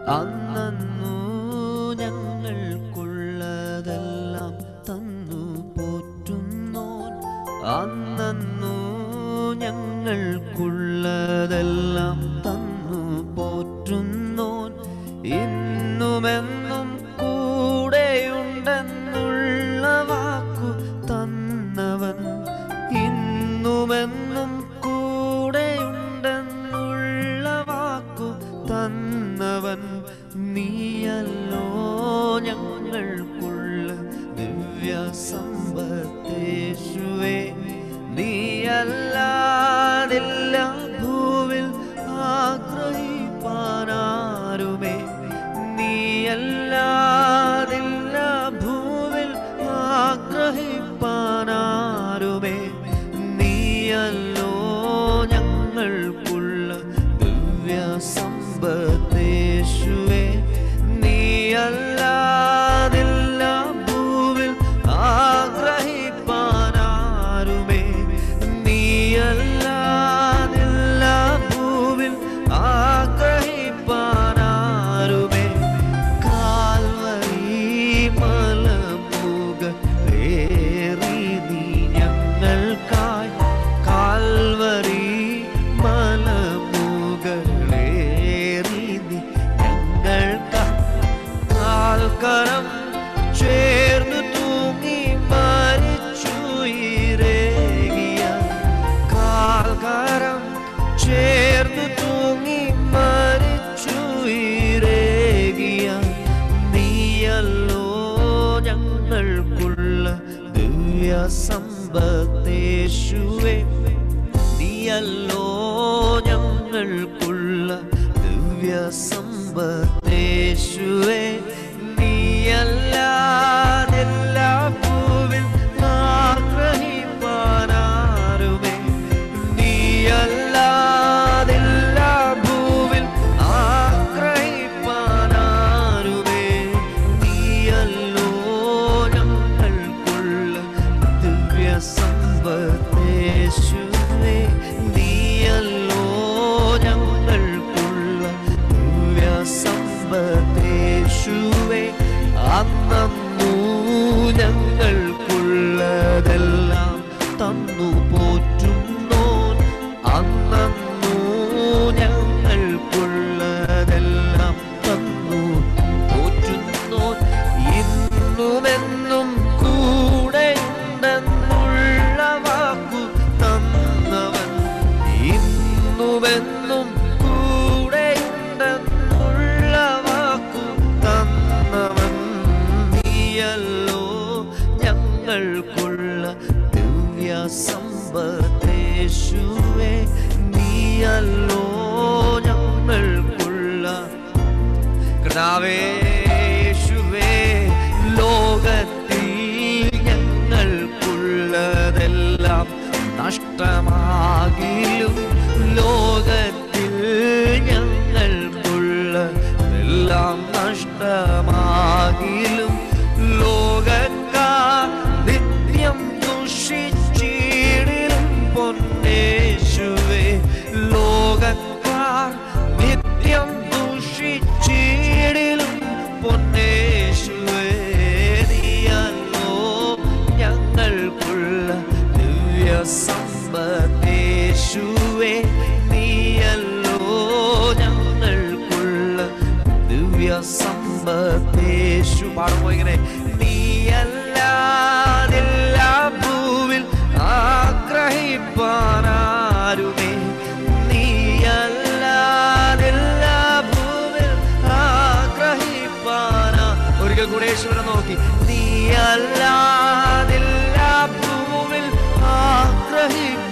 അന്നു ഞങ്ങൾക്കുള്ളതെല്ലാം തന്നു പോറ്റുന്നോൻ അന്നു ഞങ്ങൾക്കുള്ളതെല്ലാം തന്നു പോറ്റുന്നോൻ ഇന്നുമെന്നും കൂടെയുണ്ടെന്നുള്ള വാക്കു തന്നവൻ ഇന്നുമെന്നും കൂടെയുണ്ടെന്നുള്ള വാക്കു തന്നവൻ നീയല്ലോ ഞങ്ങൾക്കുള്ള ദിവ്യ സമ്പത്തേശുവേ നീയല്ലാതില്ല ഭൂവിൽ ആഗ്രഹിപ്പാനാരുമേ നീയല്ലാതില്ല ഭൂവിൽ ആഗ്രഹിപ്പാനാരുമേ നീയല്ലോ ഞങ്ങൾക്കുള്ള ദിവ്യ സമ്പത്തേശുവേ നീയല്ലാതില്ല ഭൂവിൽ ആഗ്രഹിപ്പാനാരുമേ നീയല്ലാതില്ല ഭൂവിൽ ആഗ്രഹിപ്പാനാരുമേ കാൽവരി മലമുകളേറി നീ ഞങ്ങൾക്കായി കാൽവരി മലമുകളേറി നീ ഞങ്ങൾക്കായി കാൽക്കരം ചേർന്ന് തൂങ്ങി മരിച്ചു ഇരേകിയ കാൽക്കരം ചേർന്ന് തൂങ്ങി മരിച്ചു ഇരേകിയ നീയല്ലോ ഞങ്ങൾക്കുള്ള ദിവ്യ സമ്പത്തേശുവേ നീയല്ലോ ഞങ്ങൾക്കുള്ള ദിവ്യ സമ്പത്തേശുവേ നീയല്ലാതെല്ലാ ഭൂവിൽ ആഗ്രഹിപ്പാനാരുമേ നീയല്ലാതെല്ലാ ഭൂവിൽ ആഗ്രഹിപ്പാനാരുമേ നീയല്ലോ ഞങ്ങൾക്കുള്ള ദിവ്യ സമ്പത്തേശുവേ നീയല്ലോ ഞങ്ങൾക്കുള്ള ദിവ്യ സമ്പത്തേശുവേ അന്നു ഞങ്ങൾക്കുള്ളതെല്ലാം തന്നു പോറ്റുന്നോൻ അന്നു ഞങ്ങൾക്കുള്ളതെല്ലാം തന്നു പോറ്റുന്നോൻ ഇന്നുമെന്നും കൂടെയുണ്ടെന്നുള്ള വാക്കു തന്നവൻ ഇന്നുമെന്നും കൂടെയുണ്ടെന്നുള്ള വാക്കു തന്നവൻ നീയല്ലോ ഞങ്ങൾക്കുള്ള ദിവ്യ സമ്പത്തേശുവേ നീയല്ലോ ഞങ്ങൾക്കുള്ള കർത്താവേശുവേ ലോകത്തിൽ ഞങ്ങൾക്കുള്ളതെല്ലാം നഷ്ടമാകിലും ലോകത്തിൽ ഞങ്ങൾക്കുള്ളതെല്ലാം നഷ്ടമാകിലും ലോകക്കാർ നിത്യം ദുഷിച്ചിടിലും പൊന്നേശുവേ ലോകക്കാർ നിത്യം ദുഷിച്ചിടിലും പൊന്നേശുവേ നീയല്ലോ ഞങ്ങൾക്കുള്ള ദിവ്യ സമ്പത്തേശുവേ നീയല്ലോ ഞങ്ങൾക്കുള്ള ദിവ്യ സമ്പത്തേശു പാടുമ്പോ ഇങ്ങനെ നീയല്ലാതെല്ലാ ഭൂവിൽ ആഗ്രഹിപ്പാനാരുമേ നീയല്ലാതെല്ലാ ഭൂവിൽ ആഗ്രഹിപ്പാനാ ഒരിക്കൽ കൂടെ യേശുവിനെ നോക്കി നീയല്ലാതെല്ലാ ഭൂവിൽ ആഗ്രഹിപ്പാനാരുമേ